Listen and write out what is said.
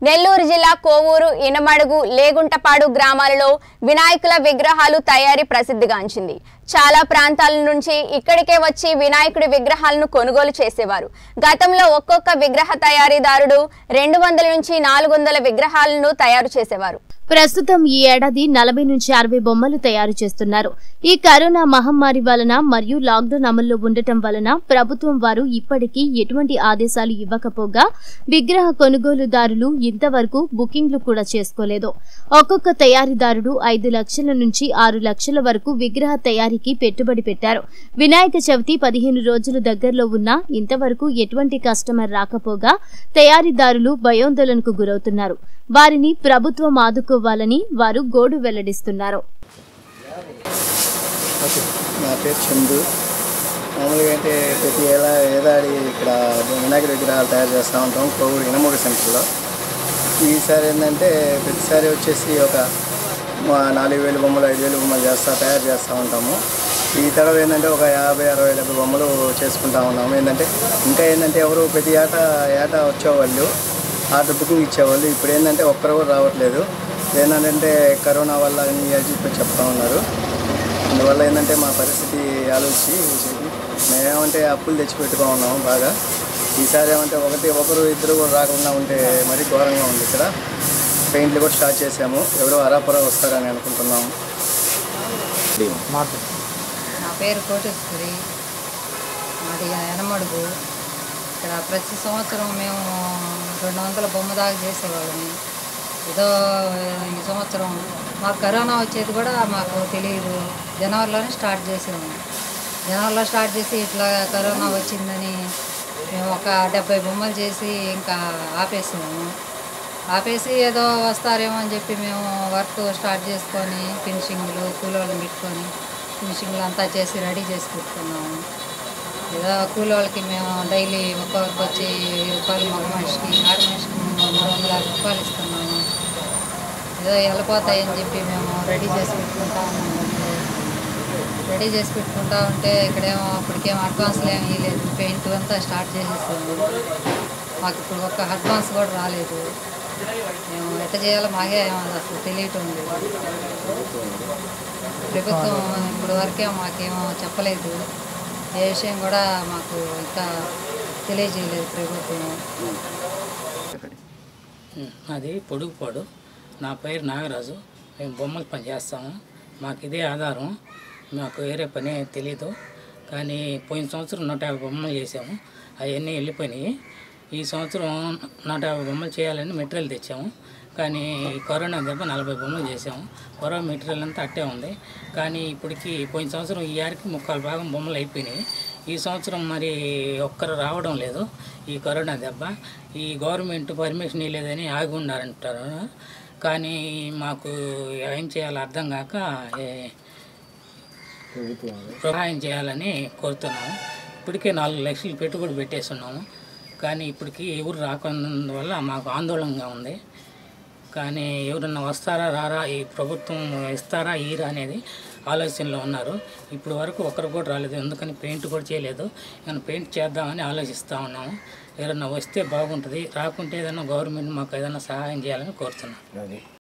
నెల్లూరు జిల్లా కోవూరు ఇనమడుగు లేగుంటపాడు గ్రామాలలో వినాయకుల విగ్రహాలు తయారీ ప్రసిద్ధిగాంచింది చాలా ప్రాంతాల నుంచి ఇక్కడికే వచ్చి వినాయకుడి విగ్రహాలను కొనుగోలు చేసేవారు గతంలో ఒక్కొక్క విగ్రహ తయారీదారుడు రెండు వందల నుంచి నాలుగు వందల విగ్రహాలను తయారు చేసేవారు ప్రస్తుతం ఈ ఏడాది నలభై నుంచి అరవై బొమ్మలు తయారు చేస్తున్నారు ఈ కరోనా మహమ్మారి వలన మరియు లాక్డౌన్ అమల్లో ఉండటం వలన ప్రభుత్వం వారు ఇప్పటికీ ఎటువంటి ఆదేశాలు ఇవ్వకపోగా విగ్రహ కొనుగోలుదారులు ఇంతవరకు బుకింగ్లు కూడా చేసుకోలేదు ఒక్కొక్క తయారీదారుడు ఐదు లక్షల నుంచి ఆరు లక్షల వరకు విగ్రహ తయారీకి పెట్టుబడి పెట్టారు వినాయక చవితి పదిహేను రోజులు దగ్గరలో ఉన్నా ఇంతవరకు ఎటువంటి కస్టమర్ రాకపోగా తయారీదారులు భయోందోళనకు గురవుతున్నారు వారిని ప్రభుత్వం ఆదుకోవాలని వారు గోడు వెల్లడిస్తున్నారు ఓకే నా పేరు చందు మామూలుగా అయితే ప్రతి ఏడా ఏడాది ఇక్కడ వినాయకుడి విగ్రహాలు తయారు చేస్తూ ఉంటాం కోవూరు ఇనమూడి సెంటర్లో ఈసారి ఏంటంటే ప్రతిసారి వచ్చేసి ఒక మా నాలుగు వేలు బొమ్మలు ఐదు వేలు బొమ్మలు చేస్తా తయారు చేస్తూ ఉంటాము ఈ తడవ ఏంటంటే ఒక యాభై అరవై డెబ్బై బొమ్మలు చేసుకుంటా ఉన్నాము ఏంటంటే ఇంకా ఏంటంటే ఎవరు ప్రతి ఏటా ఏటా వచ్చేవాళ్ళు ఆర్డర్ బుకింగ్ ఇచ్చేవాళ్ళు ఇప్పుడు ఏంటంటే ఒక్కరు కూడా రావట్లేదు ఏంటంటే కరోనా వల్ల అని చెప్పి చెప్తా ఉన్నారు అందువల్ల ఏంటంటే మా పరిస్థితి ఆలోచించి మేమేమంటే అప్పులు తెచ్చి పెట్టుకో ఉన్నాము బాగా ఈసారి ఏమంటే ఒకటి ఒకరు ఇద్దరు కూడా రాకుండా ఉంటే మరీ ఘోరంగా ఉంది ఇక్కడ పెయింట్లు కూడా స్టార్ట్ చేసాము ఎవరో అరాపరా వస్తారని అనుకుంటున్నాము నా పేరు కోటేశ్వరి మాది ఎనమడుగు ఇక్కడ ప్రతి సంవత్సరం మేము రెండు వందల బొమ్మ దాకా చేసేవాళ్ళని ఏదో ఈ సంవత్సరం మాకు కరోనా వచ్చేది కూడా మాకు తెలియదు జనవరిలోనే స్టార్ట్ చేసాము జనవరిలో స్టార్ట్ చేసి ఇట్లా కరోనా వచ్చిందని మేము ఒక డెబ్బై బొమ్మలు చేసి ఇంకా ఆపేసాము ఆపేసి ఏదో వస్తారేమో అని చెప్పి మేము వర్క్ స్టార్ట్ చేసుకొని ఫినిషింగ్లు కూలోళ్ళని పెట్టుకొని ఫినిషింగ్లు అంతా చేసి రెడీ చేసి పెట్టుకున్నాము ఏదో కూలోళ్ళకి మేము డైలీ ఒక్కొక్కరికి వచ్చి వెయ్యి రూపాయలు మగ మనిషికి ఆడ మనిషికి మూడు వందల యాభై రూపాయలు ఇస్తున్నాము ఏదో వెళ్ళిపోతాయని చెప్పి మేము రెడీ చేసి పెట్టుకుంటా ఉన్నాము రెడీ చేసి పెట్టుకుంటా ఉంటే ఇక్కడేమో అప్పటికేం అడ్వాన్స్లు ఏమి ఇవ్వలేదు పెయింట్ అంతా స్టార్ట్ చేసేసాము మాకు ఇప్పుడు ఒక్క అడ్వాన్స్ కూడా రాలేదు మేము ఎట్ట చేయాలో మాకే ఏమో అసలు తెలియటం లేదు ప్రభుత్వం ఇప్పుడు వరకే మాకేమో చెప్పలేదు ఏ విషయం కూడా మాకు ఇంకా తెలియజేయలేదు ప్రభుత్వం అది పొడుగుపాడు నా పేరు నాగరాజు మేము బొమ్మలు పని చేస్తాము మాకు ఇదే ఆధారం మాకు వేరే పని తెలీదు కానీ పోయిన సంవత్సరం నూట యాభై బొమ్మలు చేసాము అవన్నీ వెళ్ళిపోయినాయి ఈ సంవత్సరం నూట యాభై బొమ్మలు చేయాలని మెటీరియల్ తెచ్చాము కానీ ఈ కరోనా దెబ్బ నలభై బొమ్మలు చేసాము కరోనా మెటీరియల్ అంతా అట్టే ఉంది కానీ ఇప్పటికి పోయిన సంవత్సరం ఈ యారికి ముక్కాలు భాగం బొమ్మలు అయిపోయినాయి ఈ సంవత్సరం మరి ఒక్కరు రావడం లేదు ఈ కరోనా దెబ్బ ఈ గవర్నమెంట్ పర్మిషన్ ఇవ్వలేదని ఆగి ఉన్నారంటారు కానీ మాకు ఏం చేయాలో అర్థం కాక ఏ- సహాయం చేయాలని కోరుతున్నాము ఇప్పటికే నాలుగు లక్షలు పెట్టుబడి పెట్టేస్తున్నాము కానీ ఇప్పటికి ఎవరు రాకున్నందువల్ల మాకు ఆందోళనగా ఉంది కానీ ఎవరన్నా వస్తారా రారా ఈ ప్రభుత్వం ఇస్తారా ఈరా అనేది ఆలోచనలో ఉన్నారు ఇప్పుడు వరకు ఒకరు కూడా రాలేదు ఎందుకని పెయింట్ కూడా చేయలేదు కానీ పెయింట్ చేద్దామని ఆలోచిస్తూ ఉన్నాము ఎవరన్నా వస్తే బాగుంటుంది రాకుంటే ఏదైనా గవర్నమెంట్ మాకు ఏదైనా సహాయం చేయాలని కోరుతున్నాం